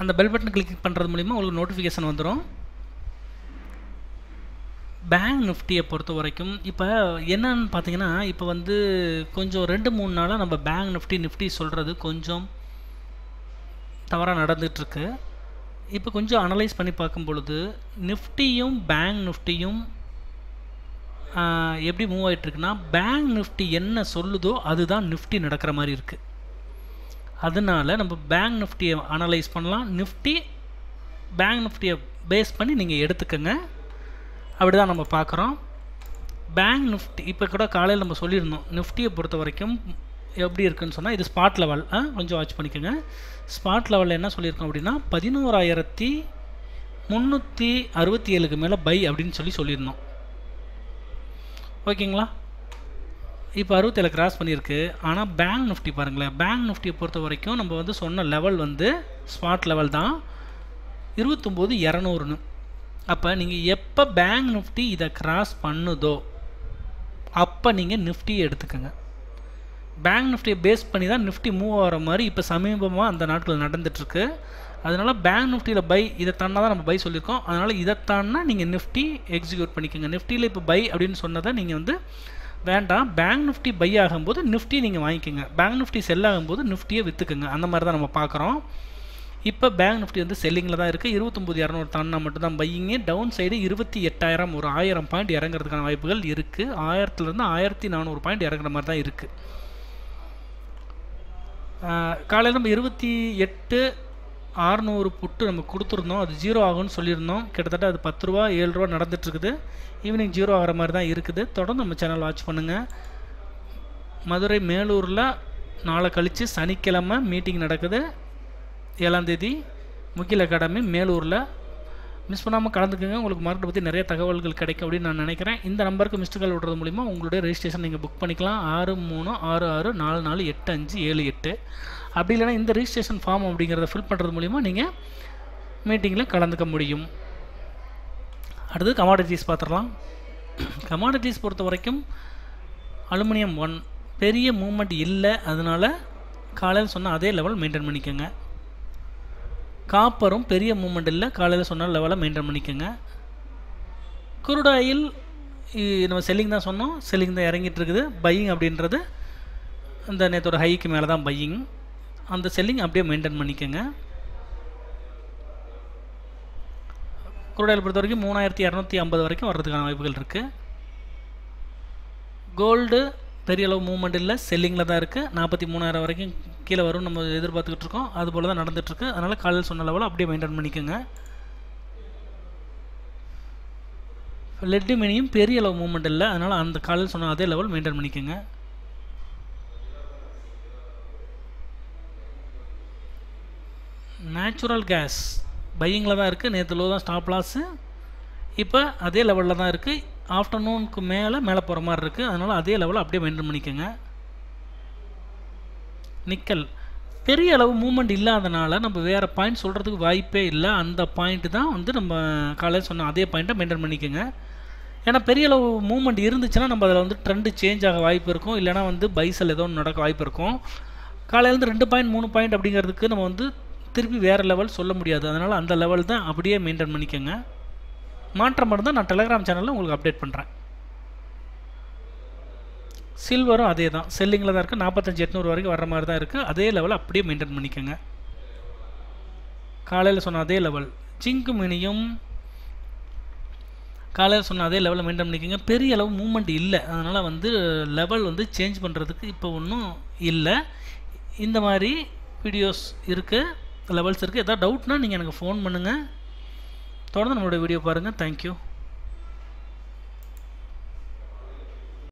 அந்த bell button click பண்ணுறது மூலிமா உங்களுக்கு நோட்டிஃபிகேஷன் வந்துடும் பேங்க் நிஃப்டியை பொறுத்த வரைக்கும் இப்போ என்னன்னு பார்த்தீங்கன்னா இப்போ வந்து கொஞ்சம் ரெண்டு மூணு நாளாக நம்ம பேங்க் நிஃப்டி நிஃப்டி சொல்கிறது கொஞ்சம் தவறாக நடந்துகிட்ருக்கு இப்போ கொஞ்சம் அனலைஸ் பண்ணி பார்க்கும் பொழுது நிஃப்டியும் பேங்க் நிஃப்டியும் எப்படி மூவ் ஆகிட்டுருக்குன்னா பேங்க் நிஃப்டி என்ன சொல்லுதோ அதுதான் நிஃப்டி நடக்கிற மாதிரி இருக்குது அதனால நம்ம பேங்க் நிஃப்டியை அனலைஸ் பண்ணலாம் நிஃப்டி பேங்க் நிஃப்டியை பேஸ் பண்ணி நீங்கள் எடுத்துக்கோங்க அப்படி தான் நம்ம பார்க்குறோம் பேங்க் நிஃப்டி இப்போ கூட காலையில் நம்ம சொல்லியிருந்தோம் நிஃப்டியை பொறுத்த வரைக்கும் எப்படி இருக்குன்னு சொன்னால் இது ஸ்பாட் லெவல் கொஞ்சம் வாட்ச் பண்ணிக்கோங்க ஸ்பாட் லெவலில் என்ன சொல்லியிருக்கோம் அப்படின்னா பதினோராயிரத்தி முந்நூற்றி அறுபத்தி ஏழுக்கு மேலே பை அப்படின்னு சொல்லி சொல்லியிருந்தோம் ஓகேங்களா இப்போ அறுபத்தேழு கிராஸ் பண்ணியிருக்கு ஆனால் பேங்க் நிஃப்டி பாருங்களேன் பேங்க் நிஃப்டியை பொறுத்த வரைக்கும் நம்ம வந்து சொன்ன லெவல் வந்து ஸ்பாட் லெவல் தான் இருபத்தொம்போது இரநூறுன்னு அப்போ நீங்கள் எப்போ பேங்க் நிஃப்டி இதை கிராஸ் பண்ணுதோ அப்போ நீங்கள் நிஃப்டியை எடுத்துக்கோங்க பேங்க் நிஃப்டியை பேஸ் பண்ணி தான் நிஃப்டி மூவ் ஆகிற மாதிரி இப்போ சமீபமாக அந்த நாட்கள் நடந்துகிட்ருக்கு அதனால் பேங்க் நிஃப்டியில் பை இதை தாண்டா தான் நம்ம பை சொல்லியிருக்கோம் அதனால் இதை தாண்டா நீங்கள் நிஃப்டி எக்ஸிக்யூட் பண்ணிக்கோங்க நிஃப்டியில் இப்போ பை அப்படின்னு சொன்னதை நீங்கள் வந்து வேண்டாம் பேங்க் நிஃப்டி பை ஆகும்போது நிஃப்டி நீங்கள் வாங்கிக்கோங்க பேங்க் நிஃப்டி செல் ஆகும்போது நிஃப்டியை விற்றுக்குங்க அந்த மாதிரி தான் நம்ம பார்க்குறோம் இப்போ பேங்க் நிஃப்டி வந்து செல்லிங்கில் தான் இருக்குது இருபத்தொம்போது இரநூறு தாண்டினா மட்டும்தான் பையிங்கு டவுன் சைடு இருபத்தி எட்டாயிரம் ஒரு ஆயிரம் பாயிண்ட் இறங்குறதுக்கான வாய்ப்புகள் இருக்குது ஆயிரத்துலேருந்து ஆயிரத்தி நானூறு பாயிண்ட் இறங்குற மாதிரி தான் இருக்குது காலையில் நம்ம இருபத்தி எட்டு ஆறுநூறு புட்டு நம்ம கொடுத்துருந்தோம் அது ஜீரோ ஆகும்னு சொல்லியிருந்தோம் கிட்டத்தட்ட அது பத்து ரூபா ஏழு ரூபா நடந்துட்டுருக்குது ஈவினிங் ஜீரோ ஆகிற மாதிரி தான் இருக்குது தொடர்ந்து நம்ம சேனல் வாட்ச் பண்ணுங்கள் மதுரை மேலூரில் நாளை கழித்து சனிக்கிழமை மீட்டிங் நடக்குது ஏழாந்தேதி முகில் அகாடமி மேலூரில் மிஸ் பண்ணாமல் கலந்துக்குங்க உங்களுக்கு மார்க்கெட் பற்றி நிறைய தகவல்கள் கிடைக்கும் அப்படின்னு நான் நினைக்கிறேன் இந்த நம்பருக்கு மிஸ்டு கால் விடுறது மூலிமா உங்களுடைய ரெஜிஸ்ட்ரேஷன் நீங்கள் புக் பண்ணிக்கலாம் ஆறு மூணு ஆறு ஆறு நாலு நாலு எட்டு அஞ்சு ஏழு எட்டு அப்படி இல்லைனா இந்த ரெஜிஸ்ட்ரேஷன் ஃபார்ம் அப்படிங்கிறத ஃபில் பண்ணுறது மூலிமா நீங்கள் மீட்டிங்கில் கலந்துக்க முடியும் அடுத்து கமாடிட்டிஸ் பார்த்துடலாம் கமாடிட்டிஸ் பொறுத்த வரைக்கும் அலுமினியம் ஒன் பெரிய மூமெண்ட் இல்லை அதனால் காலையில் சொன்ன அதே லெவல் மெயின்டைன் பண்ணிக்கோங்க காப்பரும் பெரிய மூமெண்ட் இல்லை காலையில் சொன்ன லெவலை மெயின்டைன் பண்ணிக்கோங்க குருடாயில் நம்ம செல்லிங் தான் சொன்னோம் செல்லிங் தான் இறங்கிட்டு இருக்குது பையிங் அப்படின்றது இந்த நேற்றோட ஹைக்கு மேலே தான் பையிங் அந்த செல்லிங் அப்படியே மெயின்டைன் பண்ணிக்கோங்க குருடாயில் பொறுத்த வரைக்கும் மூணாயிரத்தி இரநூத்தி ஐம்பது வரைக்கும் வர்றதுக்கான வாய்ப்புகள் இருக்குது கோல்டு பெரிய அளவு மூவ்மெண்ட் இல்லை செல்லிங்கில் தான் இருக்குது நாற்பத்தி மூணாயிரம் வரைக்கும் கீழே வரும் நம்ம எதிர்பார்த்துக்கிட்டு இருக்கோம் அது போல் தான் நடந்துகிட்ருக்கு அதனால் காலையில் சொன்ன லெவலில் அப்படியே மெயின்டைன் பண்ணிக்கோங்க லெட்டு மினியும் பெரிய அளவு மூவ்மெண்ட் இல்லை அதனால் அந்த காலையில் சொன்ன அதே லெவல் மெயின்டைன் பண்ணிக்கோங்க நேச்சுரல் கேஸ் பையிங்கில் தான் இருக்குது நேற்று லோ தான் ஸ்டாப் லாஸு இப்போ அதே லெவலில் தான் இருக்குது ஆஃப்டர்நூனுக்கு மேலே மேலே போகிற மாதிரி இருக்குது அதனால் அதே லெவலில் அப்படியே மெயின்டைன் பண்ணிக்கோங்க நிக்கல் பெரிய அளவு மூமெண்ட் இல்லாதனால நம்ம வேறு பாயிண்ட் சொல்கிறதுக்கு வாய்ப்பே இல்லை அந்த பாயிண்ட்டு தான் வந்து நம்ம காலையில் சொன்ன அதே பாயிண்ட்டை மெயின்டைன் பண்ணிக்கோங்க ஏன்னா பெரிய அளவு மூமெண்ட் இருந்துச்சுன்னா நம்ம அதில் வந்து ட்ரெண்டு சேஞ்ச் ஆக வாய்ப்பு இருக்கும் இல்லைனா வந்து பைசல் ஏதோ ஒன்று நடக்க வாய்ப்பு இருக்கும் காலையிலேருந்து ரெண்டு பாயிண்ட் மூணு பாயிண்ட் அப்படிங்கிறதுக்கு நம்ம வந்து திருப்பி வேறு லெவல் சொல்ல முடியாது அதனால் அந்த லெவல் தான் அப்படியே மெயின்டைன் பண்ணிக்கோங்க மாற்றம் இருந்தால் நான் டெலகிராம் சேனலில் உங்களுக்கு அப்டேட் பண்ணுறேன் சில்வரும் அதே தான் செல்லிங்கில் தான் இருக்குது நாற்பத்தஞ்சு எட்நூறு வரைக்கும் வர மாதிரி தான் இருக்குது அதே லெவல் அப்படியே மெயின்டைன் பண்ணிக்கோங்க காலையில் சொன்ன அதே லெவல் ஜிங்கு மினியும் காலையில் சொன்ன அதே லெவலில் மெயின்டைன் பண்ணிக்கோங்க பெரிய அளவு மூமெண்ட் இல்லை அதனால் வந்து லெவல் வந்து சேஞ்ச் பண்ணுறதுக்கு இப்போ ஒன்றும் இல்லை இந்த மாதிரி வீடியோஸ் இருக்குது லெவல்ஸ் இருக்குது எதாவது டவுட்னால் நீங்கள் எனக்கு ஃபோன் பண்ணுங்கள் தொடர்ந்து நம்மளோட வீடியோ பாருங்கள் தேங்க்யூ